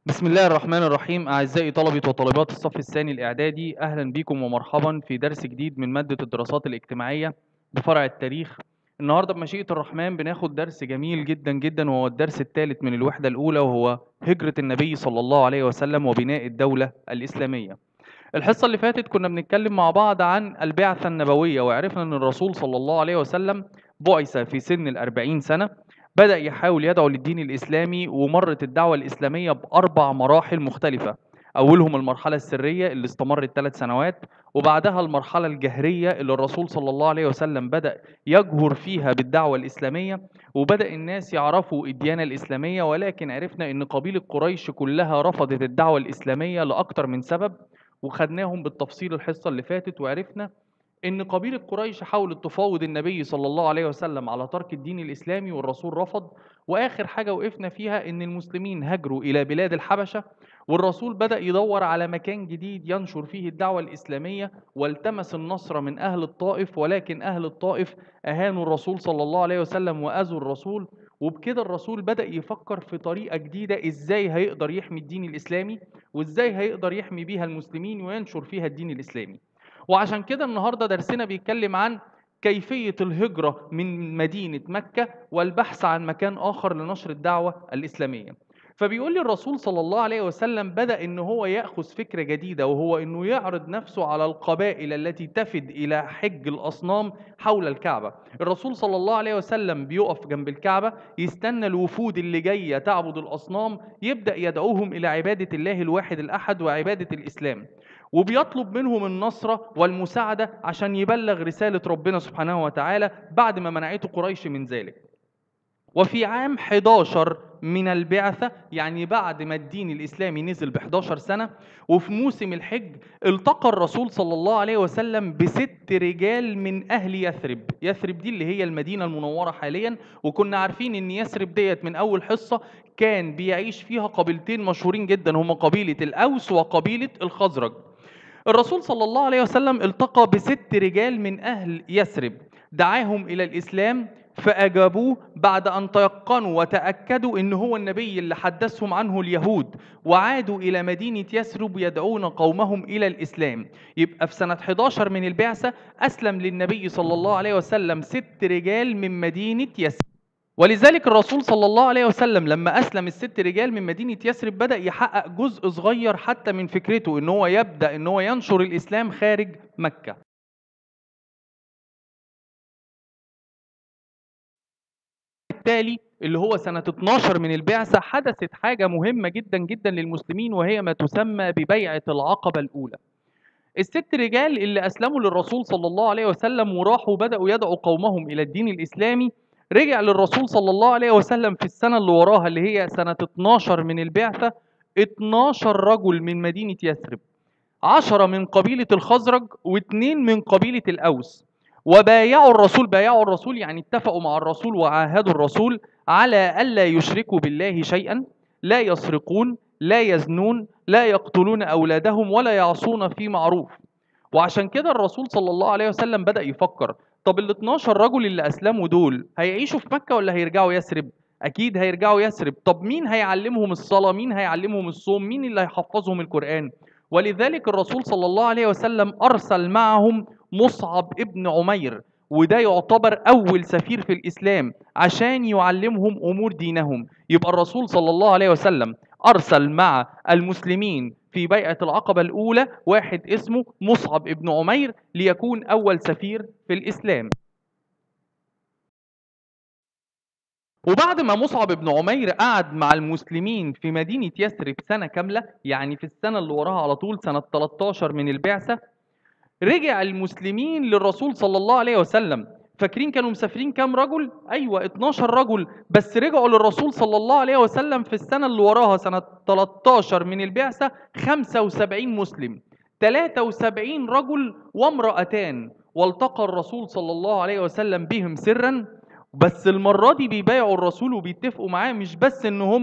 بسم الله الرحمن الرحيم أعزائي طلبة وطالبات الصف الثاني الإعدادي أهلا بكم ومرحبا في درس جديد من مادة الدراسات الاجتماعية بفرع التاريخ النهاردة بمشيئة الرحمن بناخد درس جميل جدا جدا وهو الدرس الثالث من الوحدة الأولى وهو هجرة النبي صلى الله عليه وسلم وبناء الدولة الإسلامية الحصة اللي فاتت كنا بنتكلم مع بعض عن البعثة النبوية وعرفنا أن الرسول صلى الله عليه وسلم بعث في سن الأربعين سنة بدأ يحاول يدعو للدين الإسلامي ومرت الدعوة الإسلامية بأربع مراحل مختلفة أولهم المرحلة السرية اللي استمرت ثلاث سنوات وبعدها المرحلة الجهرية اللي الرسول صلى الله عليه وسلم بدأ يجهر فيها بالدعوة الإسلامية وبدأ الناس يعرفوا الديانة الإسلامية ولكن عرفنا أن قبيلة قريش كلها رفضت الدعوة الإسلامية لأكثر من سبب وخدناهم بالتفصيل الحصة اللي فاتت وعرفنا ان قبيله قريش حاولت تفاوض النبي صلى الله عليه وسلم على ترك الدين الاسلامي والرسول رفض واخر حاجه وقفنا فيها ان المسلمين هاجروا الى بلاد الحبشه والرسول بدا يدور على مكان جديد ينشر فيه الدعوه الاسلاميه والتمس النصر من اهل الطائف ولكن اهل الطائف اهانوا الرسول صلى الله عليه وسلم واذوا الرسول وبكده الرسول بدا يفكر في طريقه جديده ازاي هيقدر يحمي الدين الاسلامي وازاي هيقدر يحمي بيها المسلمين وينشر فيها الدين الاسلامي وعشان كده النهارده درسنا بيتكلم عن كيفية الهجرة من مدينة مكة والبحث عن مكان آخر لنشر الدعوة الإسلامية. فبيقول لي الرسول صلى الله عليه وسلم بدأ إن هو يأخذ فكرة جديدة وهو إنه يعرض نفسه على القبائل التي تفد إلى حج الأصنام حول الكعبة. الرسول صلى الله عليه وسلم بيقف جنب الكعبة يستنى الوفود اللي جاية تعبد الأصنام يبدأ يدعوهم إلى عبادة الله الواحد الأحد وعبادة الإسلام. وبيطلب منهم النصرة والمساعدة عشان يبلغ رسالة ربنا سبحانه وتعالى بعد ما منعته قريش من ذلك وفي عام 11 من البعثة يعني بعد ما الدين الإسلامي نزل ب 11 سنة وفي موسم الحج التقى الرسول صلى الله عليه وسلم بست رجال من أهل يثرب يثرب دي اللي هي المدينة المنورة حاليا وكنا عارفين إن يثرب ديت من أول حصة كان بيعيش فيها قبيلتين مشهورين جدا هما قبيلة الأوس وقبيلة الخزرج الرسول صلى الله عليه وسلم التقى بست رجال من أهل يثرب دعاهم إلى الإسلام فأجابوه بعد أن تيقنوا وتأكدوا أن هو النبي اللي حدثهم عنه اليهود وعادوا إلى مدينة يثرب يدعون قومهم إلى الإسلام يبقى في سنة 11 من البعثة أسلم للنبي صلى الله عليه وسلم ست رجال من مدينة يثرب ولذلك الرسول صلى الله عليه وسلم لما أسلم الست رجال من مدينة يثرب بدأ يحقق جزء صغير حتى من فكرته إن هو يبدأ إن هو ينشر الإسلام خارج مكة بالتالي اللي هو سنة 12 من البعثة حدثت حاجة مهمة جدا جدا للمسلمين وهي ما تسمى ببيعة العقبة الأولى الست رجال اللي أسلموا للرسول صلى الله عليه وسلم وراحوا بدأوا يدعوا قومهم إلى الدين الإسلامي رجع للرسول صلى الله عليه وسلم في السنة اللي وراها اللي هي سنة 12 من البعثة 12 رجل من مدينة يثرب عشرة من قبيلة الخزرج واثنين من قبيلة الأوس وبايعوا الرسول بايعوا الرسول يعني اتفقوا مع الرسول وعاهدوا الرسول على ألا يشركوا بالله شيئا لا يسرقون لا يزنون لا يقتلون أولادهم ولا يعصون في معروف وعشان كده الرسول صلى الله عليه وسلم بدأ يفكر طب ال 12 رجل اللي اسلموا دول هيعيشوا في مكه ولا هيرجعوا يثرب؟ اكيد هيرجعوا يثرب، طب مين هيعلمهم الصلاه؟ مين هيعلمهم الصوم؟ مين اللي هيحفظهم القران؟ ولذلك الرسول صلى الله عليه وسلم ارسل معهم مصعب ابن عمير وده يعتبر اول سفير في الاسلام عشان يعلمهم امور دينهم، يبقى الرسول صلى الله عليه وسلم ارسل مع المسلمين في بيعة العقبة الأولى واحد اسمه مصعب ابن عمير ليكون أول سفير في الإسلام وبعد ما مصعب بن عمير قعد مع المسلمين في مدينة يثرب سنة كاملة يعني في السنة اللي وراها على طول سنة 13 من البعثة رجع المسلمين للرسول صلى الله عليه وسلم فاكرين كانوا مسافرين كام رجل؟ ايوه 12 رجل بس رجعوا للرسول صلى الله عليه وسلم في السنه اللي وراها سنه 13 من البعثه 75 مسلم 73 رجل وامرأتان والتقى الرسول صلى الله عليه وسلم بهم سرا بس المرة دي بيبايعوا الرسول وبيتفقوا معاه مش بس ان هم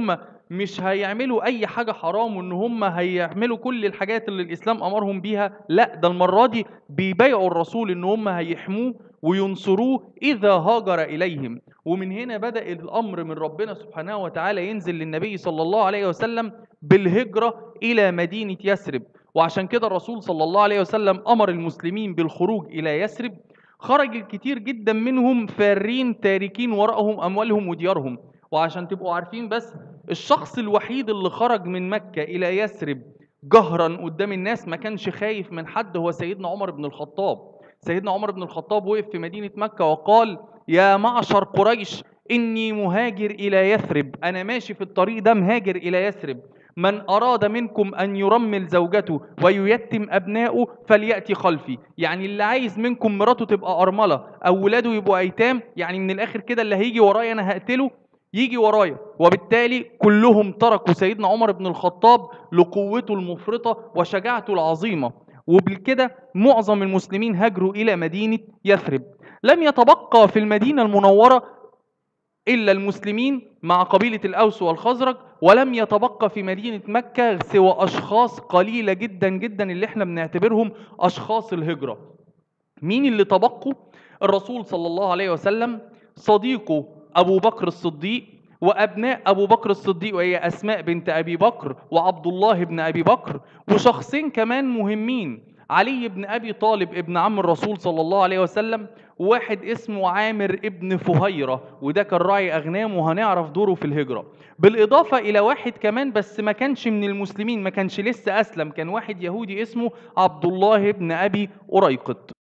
مش هيعملوا اي حاجه حرام وان هم هيعملوا كل الحاجات اللي الاسلام امرهم بيها لا ده المره دي بيبايعوا الرسول ان هم هيحموه وينصروه اذا هاجر اليهم ومن هنا بدا الامر من ربنا سبحانه وتعالى ينزل للنبي صلى الله عليه وسلم بالهجره الى مدينه يثرب وعشان كده الرسول صلى الله عليه وسلم امر المسلمين بالخروج الى يثرب خرج الكثير جدا منهم فارين تاركين وراءهم اموالهم وديارهم وعشان تبقوا عارفين بس الشخص الوحيد اللي خرج من مكة إلى يثرب جهرا قدام الناس ما كانش خايف من حد هو سيدنا عمر بن الخطاب سيدنا عمر بن الخطاب وقف في مدينة مكة وقال يا معشر قريش إني مهاجر إلى يثرب أنا ماشي في الطريق ده مهاجر إلى يثرب من أراد منكم أن يرمل زوجته وييتم أبنائه فليأتي خلفي يعني اللي عايز منكم مراته تبقى أرملة أو ولاده يبقوا أيتام يعني من الآخر كده اللي هيجي ورايا أنا هقتله يجي ورايا وبالتالي كلهم تركوا سيدنا عمر بن الخطاب لقوته المفرطة وشجاعته العظيمة وبالكده معظم المسلمين هاجروا إلى مدينة يثرب لم يتبقى في المدينة المنورة إلا المسلمين مع قبيلة الأوس والخزرج ولم يتبقى في مدينة مكة سوى أشخاص قليلة جدا جدا اللي احنا بنعتبرهم أشخاص الهجرة مين اللي تبقوا؟ الرسول صلى الله عليه وسلم صديقه أبو بكر الصديق وأبناء أبو بكر الصديق وهي أسماء بنت أبي بكر وعبد الله بن أبي بكر وشخصين كمان مهمين علي بن أبي طالب ابن عم الرسول صلى الله عليه وسلم وواحد اسمه عامر ابن فهيرة وده كان راعي أغنام وهنعرف دوره في الهجرة بالإضافة إلى واحد كمان بس ما كانش من المسلمين ما كانش لسه أسلم كان واحد يهودي اسمه عبد الله بن أبي أريقط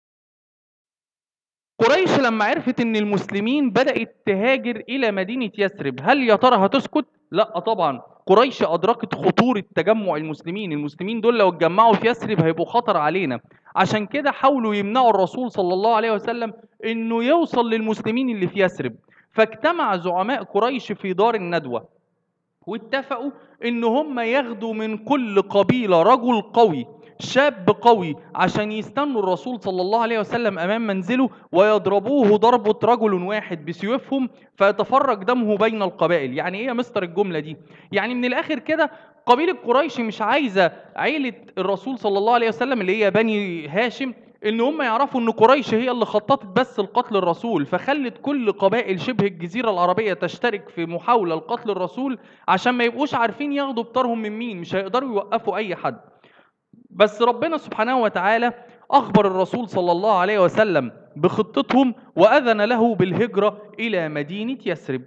قريش لما عرفت ان المسلمين بدأت تهاجر الى مدينة يثرب هل يا ترى هتسكت؟ لا طبعا قريش ادركت خطورة تجمع المسلمين المسلمين دول لو اتجمعوا في يثرب هيبقوا خطر علينا عشان كده حاولوا يمنعوا الرسول صلى الله عليه وسلم انه يوصل للمسلمين اللي في يثرب فاجتمع زعماء قريش في دار الندوة واتفقوا ان هم ياخدوا من كل قبيلة رجل قوي شاب قوي عشان يستنوا الرسول صلى الله عليه وسلم امام منزله ويضربوه ضربة رجل واحد بسيوفهم فيتفرج دمه بين القبائل يعني ايه يا مستر الجملة دي يعني من الاخر كده قبيلة قريش مش عايزة عيلة الرسول صلى الله عليه وسلم اللي هي بني هاشم ان هم يعرفوا ان قريش هي اللي خططت بس لقتل الرسول فخلت كل قبائل شبه الجزيره العربيه تشترك في محاوله لقتل الرسول عشان ما يبقوش عارفين ياخدوا بطارهم من مين مش هيقدروا يوقفوا اي حد بس ربنا سبحانه وتعالى اخبر الرسول صلى الله عليه وسلم بخطتهم واذن له بالهجره الى مدينه يثرب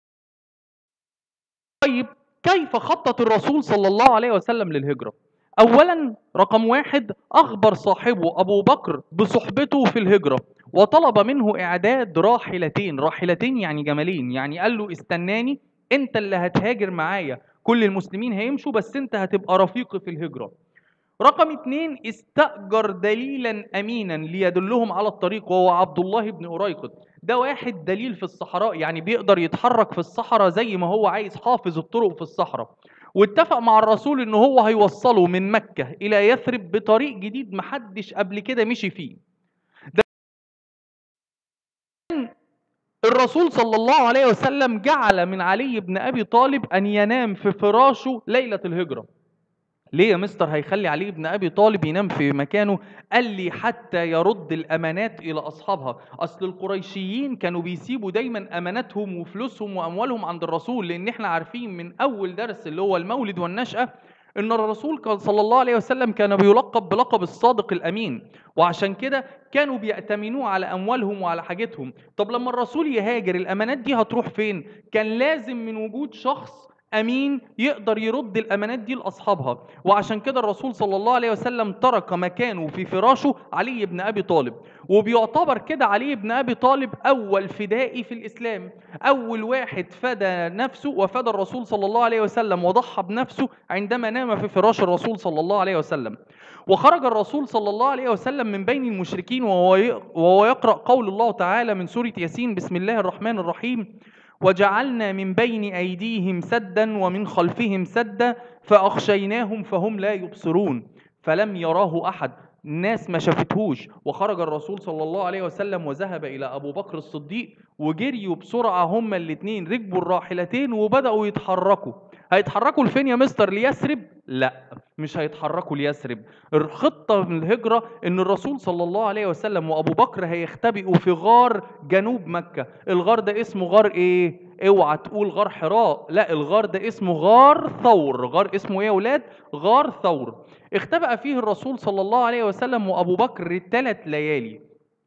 طيب كيف خطط الرسول صلى الله عليه وسلم للهجره اولا رقم واحد اخبر صاحبه ابو بكر بصحبته في الهجره وطلب منه اعداد راحلتين راحلتين يعني جمالين يعني قال له استناني انت اللي هتهاجر معايا كل المسلمين هيمشوا بس انت هتبقى رفيقي في الهجره رقم اتنين استأجر دليلا أمينا ليدلهم على الطريق وهو عبد الله بن أريقط ده واحد دليل في الصحراء يعني بيقدر يتحرك في الصحراء زي ما هو عايز حافظ الطرق في الصحراء واتفق مع الرسول ان هو هيوصله من مكة الى يثرب بطريق جديد محدش قبل كده مشي فيه ده الرسول صلى الله عليه وسلم جعل من علي بن ابي طالب ان ينام في فراشه ليلة الهجرة ليه يا مستر هيخلي علي بن ابي طالب ينام في مكانه قال لي حتى يرد الامانات الى اصحابها اصل القريشيين كانوا بيسيبوا دايما اماناتهم وفلوسهم واموالهم عند الرسول لان احنا عارفين من اول درس اللي هو المولد والنشأة ان الرسول كان صلى الله عليه وسلم كان بيلقب بلقب الصادق الامين وعشان كده كانوا بيأتمنوه على اموالهم وعلى حاجتهم طب لما الرسول يهاجر الامانات دي هتروح فين كان لازم من وجود شخص امين يقدر يرد الامانات دي لاصحابها وعشان كده الرسول صلى الله عليه وسلم ترك مكانه في فراشه علي بن ابي طالب وبيعتبر كده علي بن ابي طالب اول فدائي في الاسلام اول واحد فدى نفسه وفدى الرسول صلى الله عليه وسلم وضحى بنفسه عندما نام في فراش الرسول صلى الله عليه وسلم وخرج الرسول صلى الله عليه وسلم من بين المشركين وهو وهو يقرا قول الله تعالى من سوره ياسين بسم الله الرحمن الرحيم وجعلنا من بين أيديهم سدا ومن خلفهم سدا فأخشيناهم فهم لا يبصرون فلم يراه أحد الناس ما شافتهوش وخرج الرسول صلى الله عليه وسلم وذهب إلى أبو بكر الصديق وجريوا بسرعة هما الاتنين ركبوا الراحلتين وبدأوا يتحركوا هيتحركوا لفين يا مستر ليثرب لا مش هيتحركوا ليثرب الخطة من الهجرة ان الرسول صلى الله عليه وسلم وابو بكر هيختبئوا في غار جنوب مكة الغار ده اسمه غار ايه اوعى تقول غار حراء لا الغار ده اسمه غار ثور غار اسمه ايه يا ولاد غار ثور اختبأ فيه الرسول صلى الله عليه وسلم وابو بكر ثلاث ليالي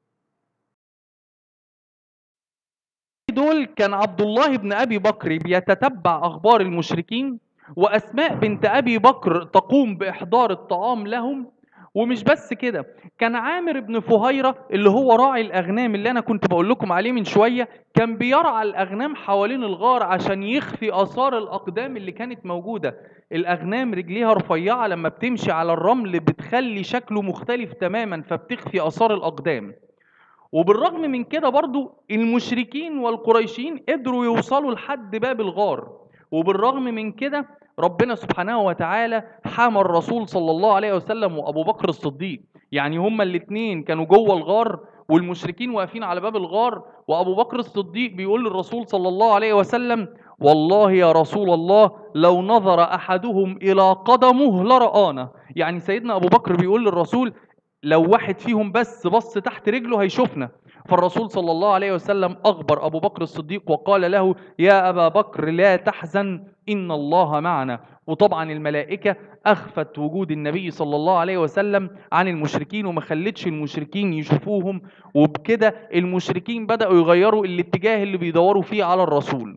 دول كان عبد الله بن ابي بكر بيتتبع اخبار المشركين واسماء بنت ابي بكر تقوم باحضار الطعام لهم ومش بس كده كان عامر بن فهيرة اللي هو راعي الأغنام اللي أنا كنت بقول لكم عليه من شوية كان بيرعى الأغنام حوالين الغار عشان يخفي آثار الأقدام اللي كانت موجودة الأغنام رجليها رفيعة لما بتمشي على الرمل بتخلي شكله مختلف تماما فبتخفي آثار الأقدام وبالرغم من كده برضو المشركين والقريشين قدروا يوصلوا لحد باب الغار وبالرغم من كده ربنا سبحانه وتعالى حمى الرسول صلى الله عليه وسلم وابو بكر الصديق يعني هما الاثنين كانوا جوه الغار والمشركين واقفين على باب الغار وابو بكر الصديق بيقول للرسول صلى الله عليه وسلم والله يا رسول الله لو نظر احدهم الى قدمه لرآنا يعني سيدنا ابو بكر بيقول للرسول لو واحد فيهم بس بص تحت رجله هيشوفنا فالرسول صلى الله عليه وسلم أخبر أبو بكر الصديق وقال له يا أبا بكر لا تحزن إن الله معنا وطبعا الملائكة أخفت وجود النبي صلى الله عليه وسلم عن المشركين وما خلتش المشركين يشوفوهم وبكده المشركين بدأوا يغيروا الاتجاه اللي بيدوروا فيه على الرسول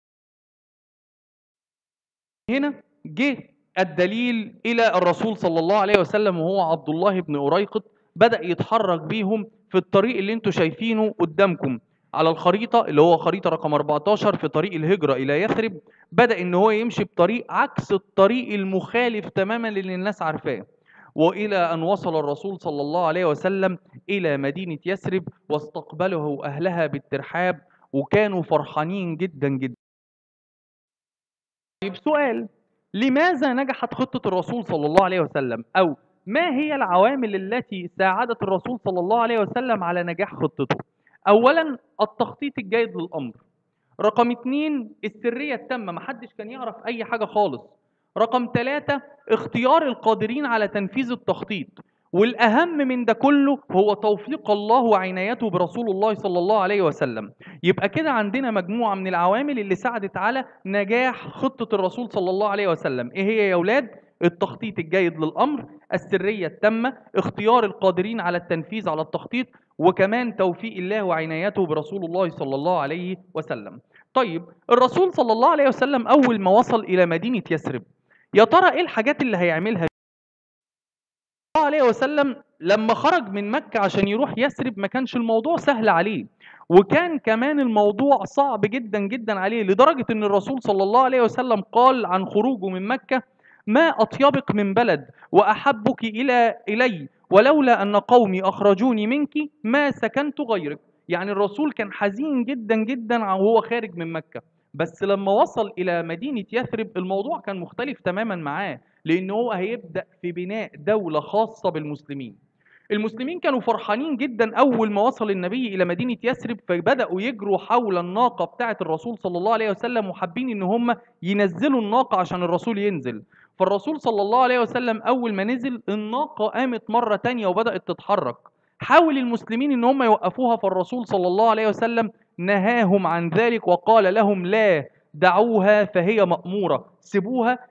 هنا جه الدليل إلى الرسول صلى الله عليه وسلم وهو عبد الله بن أريقط بدأ يتحرك بيهم في الطريق اللي انتوا شايفينه قدامكم على الخريطة اللي هو خريطة رقم 14 في طريق الهجرة إلى يثرب بدأ إن هو يمشي بطريق عكس الطريق المخالف تماما للي الناس عارفاه وإلى أن وصل الرسول صلى الله عليه وسلم إلى مدينة يثرب واستقبله أهلها بالترحاب وكانوا فرحانين جدا جدا طيب سؤال لماذا نجحت خطة الرسول صلى الله عليه وسلم أو ما هي العوامل التي ساعدت الرسول صلى الله عليه وسلم على نجاح خطته اولا التخطيط الجيد للامر رقم اتنين السرية التامة محدش كان يعرف اي حاجة خالص رقم ثلاثة اختيار القادرين على تنفيذ التخطيط والأهم من ده كله هو توفيق الله وعنايته برسول الله صلى الله عليه وسلم يبقى كده عندنا مجموعة من العوامل اللي ساعدت على نجاح خطة الرسول صلى الله عليه وسلم ايه هي يا أولاد التخطيط الجيد للأمر السرية التامة اختيار القادرين على التنفيذ على التخطيط وكمان توفيق الله وعنايته برسول الله صلى الله عليه وسلم طيب الرسول صلى الله عليه وسلم أول ما وصل إلى مدينة يثرب يا ترى إيه الحاجات اللي هيعملها صلى الله عليه وسلم لما خرج من مكة عشان يروح يثرب ما كانش الموضوع سهل عليه وكان كمان الموضوع صعب جدا جدا عليه لدرجة ان الرسول صلى الله عليه وسلم قال عن خروجه من مكة ما أطيبك من بلد وأحبك إلى إلي ولولا أن قومي أخرجوني منك ما سكنت غيرك يعني الرسول كان حزين جدا جدا وهو خارج من مكة بس لما وصل إلى مدينة يثرب الموضوع كان مختلف تماما معاه لأن هو هيبدأ في بناء دولة خاصة بالمسلمين المسلمين كانوا فرحانين جدا أول ما وصل النبي إلى مدينة يثرب فبدأوا يجروا حول الناقة بتاعة الرسول صلى الله عليه وسلم وحابين إن هم ينزلوا الناقة عشان الرسول ينزل فالرسول صلى الله عليه وسلم أول ما نزل الناقة قامت مرة تانية وبدأت تتحرك حاول المسلمين ان هم يوقفوها فالرسول صلى الله عليه وسلم نهاهم عن ذلك وقال لهم لا دعوها فهي مأمورة سيبوها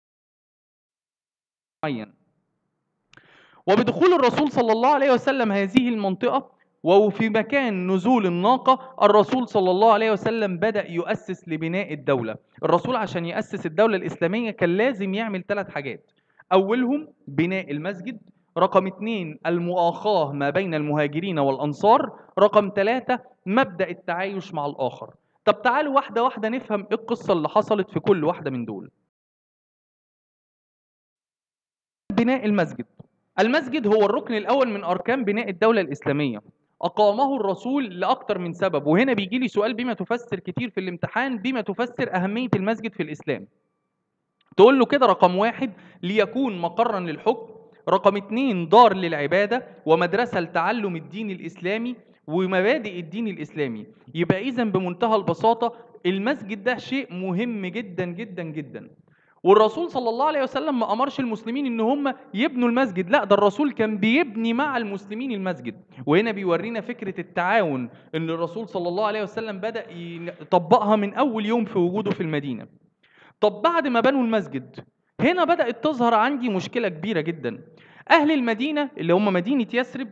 معين وبدخول الرسول صلى الله عليه وسلم هذه المنطقة وفي مكان نزول الناقة الرسول صلى الله عليه وسلم بدأ يؤسس لبناء الدولة الرسول عشان يأسس الدولة الإسلامية كان لازم يعمل ثلاث حاجات أولهم بناء المسجد رقم اثنين المؤاخاة ما بين المهاجرين والأنصار رقم ثلاثة مبدأ التعايش مع الآخر طب تعالوا واحدة واحدة نفهم إيه القصة اللي حصلت في كل واحدة من دول بناء المسجد المسجد هو الركن الأول من أركان بناء الدولة الإسلامية أقامه الرسول لأكثر من سبب وهنا بيجي لي سؤال بما تفسر كتير في الامتحان بما تفسر أهمية المسجد في الإسلام تقول له كده رقم واحد ليكون مقرا للحكم رقم اتنين دار للعبادة ومدرسة لتعلم الدين الإسلامي ومبادئ الدين الإسلامي يبقى إذا بمنتهى البساطة المسجد ده شيء مهم جدا جدا جدا والرسول صلى الله عليه وسلم ما امرش المسلمين ان هم يبنوا المسجد لا ده الرسول كان بيبني مع المسلمين المسجد وهنا بيورينا فكره التعاون اللي الرسول صلى الله عليه وسلم بدا يطبقها من اول يوم في وجوده في المدينه طب بعد ما بنوا المسجد هنا بدات تظهر عندي مشكله كبيره جدا اهل المدينه اللي هم مدينه يثرب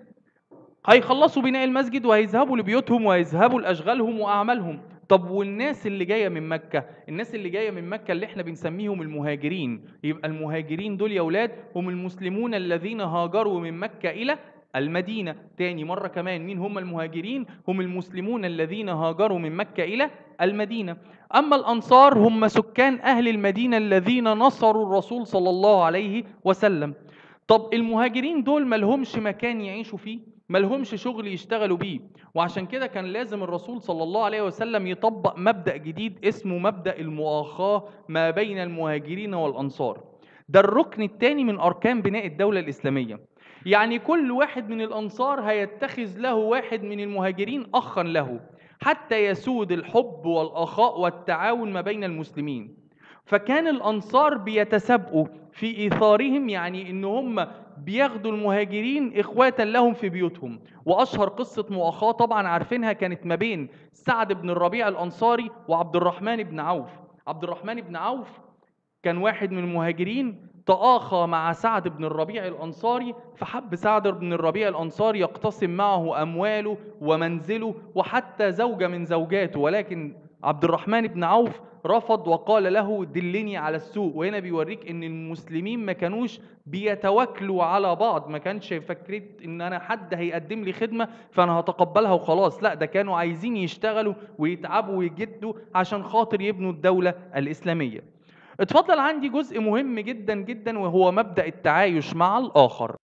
هيخلصوا بناء المسجد وهيذهبوا لبيوتهم وهيذهبوا لاشغالهم واعمالهم طب والناس اللي جايه من مكه الناس اللي جايه من مكه اللي احنا بنسميهم المهاجرين يبقى المهاجرين دول يا اولاد هم المسلمون الذين هاجروا من مكه الى المدينه تاني مره كمان مين هم المهاجرين هم المسلمون الذين هاجروا من مكه الى المدينه اما الانصار هم سكان اهل المدينه الذين نصروا الرسول صلى الله عليه وسلم طب المهاجرين دول ملهمش مكان يعيشوا فيه ملهمش شغل يشتغلوا بيه وعشان كده كان لازم الرسول صلى الله عليه وسلم يطبق مبدأ جديد اسمه مبدأ المؤاخاة ما بين المهاجرين والأنصار ده الركن الثاني من أركان بناء الدولة الإسلامية يعني كل واحد من الأنصار هيتخذ له واحد من المهاجرين أخا له حتى يسود الحب والأخاء والتعاون ما بين المسلمين فكان الأنصار بيتسابقوا في إيثارهم يعني إن هم بياخدوا المهاجرين إخواتا لهم في بيوتهم وأشهر قصة مؤاخاة طبعا عارفينها كانت ما بين سعد بن الربيع الأنصاري وعبد الرحمن بن عوف عبد الرحمن بن عوف كان واحد من المهاجرين تآخى مع سعد بن الربيع الأنصاري فحب سعد بن الربيع الأنصاري يقتسم معه أمواله ومنزله وحتى زوجة من زوجاته ولكن عبد الرحمن بن عوف رفض وقال له دلني على السوق وهنا بيوريك ان المسلمين ما كانوش بيتواكلوا على بعض ما كانش فكرة ان انا حد هيقدم لي خدمة فانا هتقبلها وخلاص لا ده كانوا عايزين يشتغلوا ويتعبوا ويجدوا عشان خاطر يبنوا الدولة الإسلامية اتفضل عندي جزء مهم جدا جدا وهو مبدأ التعايش مع الآخر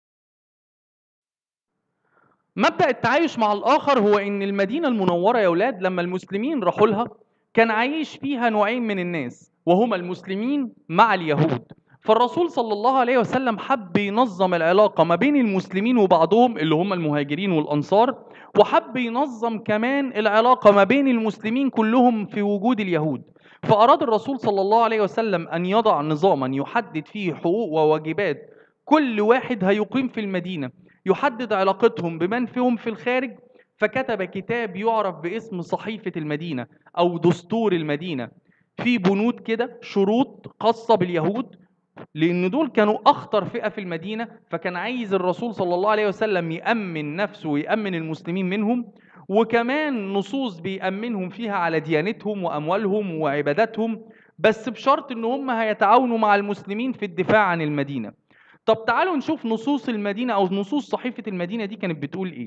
مبدأ التعايش مع الآخر هو إن المدينة المنورة يا أولاد لما المسلمين راحوا لها كان عايش فيها نوعين من الناس وهما المسلمين مع اليهود فالرسول صلى الله عليه وسلم حب ينظم العلاقة ما بين المسلمين وبعضهم اللي هم المهاجرين والأنصار وحب ينظم كمان العلاقة ما بين المسلمين كلهم في وجود اليهود فأراد الرسول صلى الله عليه وسلم أن يضع نظاما يحدد فيه حقوق وواجبات كل واحد هيقيم في المدينة يحدد علاقتهم بمن فيهم في الخارج فكتب كتاب يعرف باسم صحيفة المدينة أو دستور المدينة في بنود كده شروط خاصة باليهود لأن دول كانوا أخطر فئة في المدينة فكان عايز الرسول صلى الله عليه وسلم يأمن نفسه ويأمن المسلمين منهم وكمان نصوص بيأمنهم فيها على ديانتهم وأموالهم وعباداتهم بس بشرط إن هم هيتعاونوا مع المسلمين في الدفاع عن المدينة طب تعالوا نشوف نصوص المدينة أو نصوص صحيفة المدينة دي كانت بتقول إيه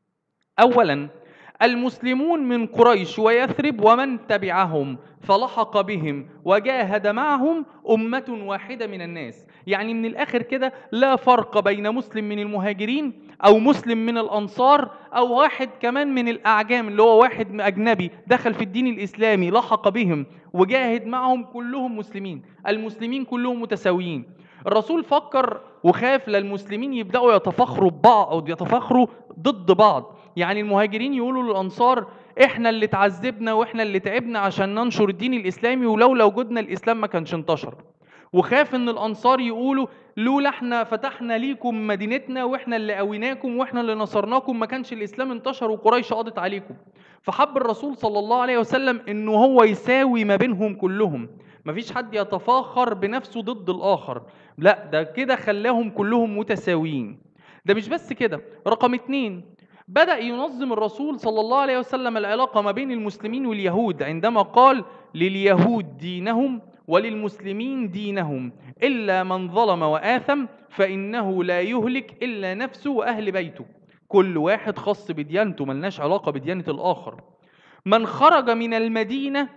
أولا المسلمون من قريش ويثرب ومن تبعهم فلحق بهم وجاهد معهم أمة واحدة من الناس يعني من الآخر كده لا فرق بين مسلم من المهاجرين أو مسلم من الأنصار أو واحد كمان من الأعجام اللي هو واحد أجنبي دخل في الدين الإسلامي لحق بهم وجاهد معهم كلهم مسلمين المسلمين كلهم متساويين الرسول فكر وخاف للمسلمين يبدأوا يتفاخروا ببعض أو يتفاخروا ضد بعض يعني المهاجرين يقولوا للأنصار احنا اللي تعذبنا واحنا اللي تعبنا عشان ننشر الدين الإسلامي ولولا وجودنا الإسلام ما كانش انتشر وخاف ان الانصار يقولوا لولا احنا فتحنا ليكم مدينتنا واحنا اللي قويناكم واحنا اللي نصرناكم ما كانش الاسلام انتشر وقريش قضت عليكم فحب الرسول صلى الله عليه وسلم انه هو يساوي ما بينهم كلهم مفيش حد يتفاخر بنفسه ضد الاخر لا ده كده خلاهم كلهم متساويين ده مش بس كده رقم اتنين بدأ ينظم الرسول صلى الله عليه وسلم العلاقة ما بين المسلمين واليهود عندما قال لليهود دينهم وللمسلمين دينهم إلا من ظلم وآثم فإنه لا يهلك إلا نفسه وأهل بيته كل واحد خاص بديانته ملناش علاقة بديانة الآخر من خرج من المدينة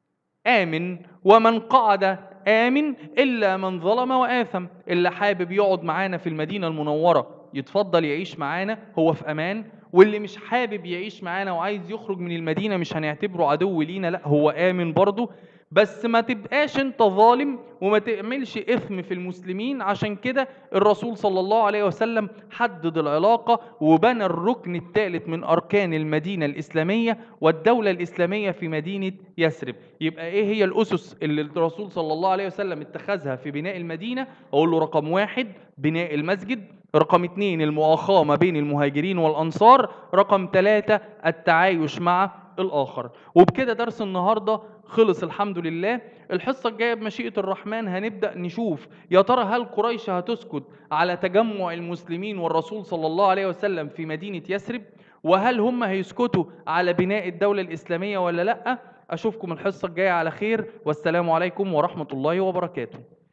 آمن ومن قعد آمن إلا من ظلم وآثم اللي حابب يقعد معانا في المدينة المنورة يتفضل يعيش معانا هو في أمان واللي مش حابب يعيش معانا وعايز يخرج من المدينة مش هنعتبره عدو لينا لا هو آمن برضه بس ما تبقاش انت ظالم وما تعملش اثم في المسلمين عشان كده الرسول صلى الله عليه وسلم حدد العلاقة وبنى الركن الثالث من اركان المدينة الاسلامية والدولة الاسلامية في مدينة يثرب يبقى ايه هي الاسس اللي الرسول صلى الله عليه وسلم اتخذها في بناء المدينة اقول له رقم واحد بناء المسجد رقم اتنين المؤاخاة ما بين المهاجرين والأنصار رقم ثلاثة التعايش مع الآخر وبكده درس النهاردة خلص الحمد لله الحصة الجاية بمشيئة الرحمن هنبدأ نشوف يا ترى هل قريش هتسكت على تجمع المسلمين والرسول صلى الله عليه وسلم في مدينة يثرب وهل هم هيسكتوا على بناء الدولة الإسلامية ولا لأ أشوفكم الحصة الجاية على خير والسلام عليكم ورحمة الله وبركاته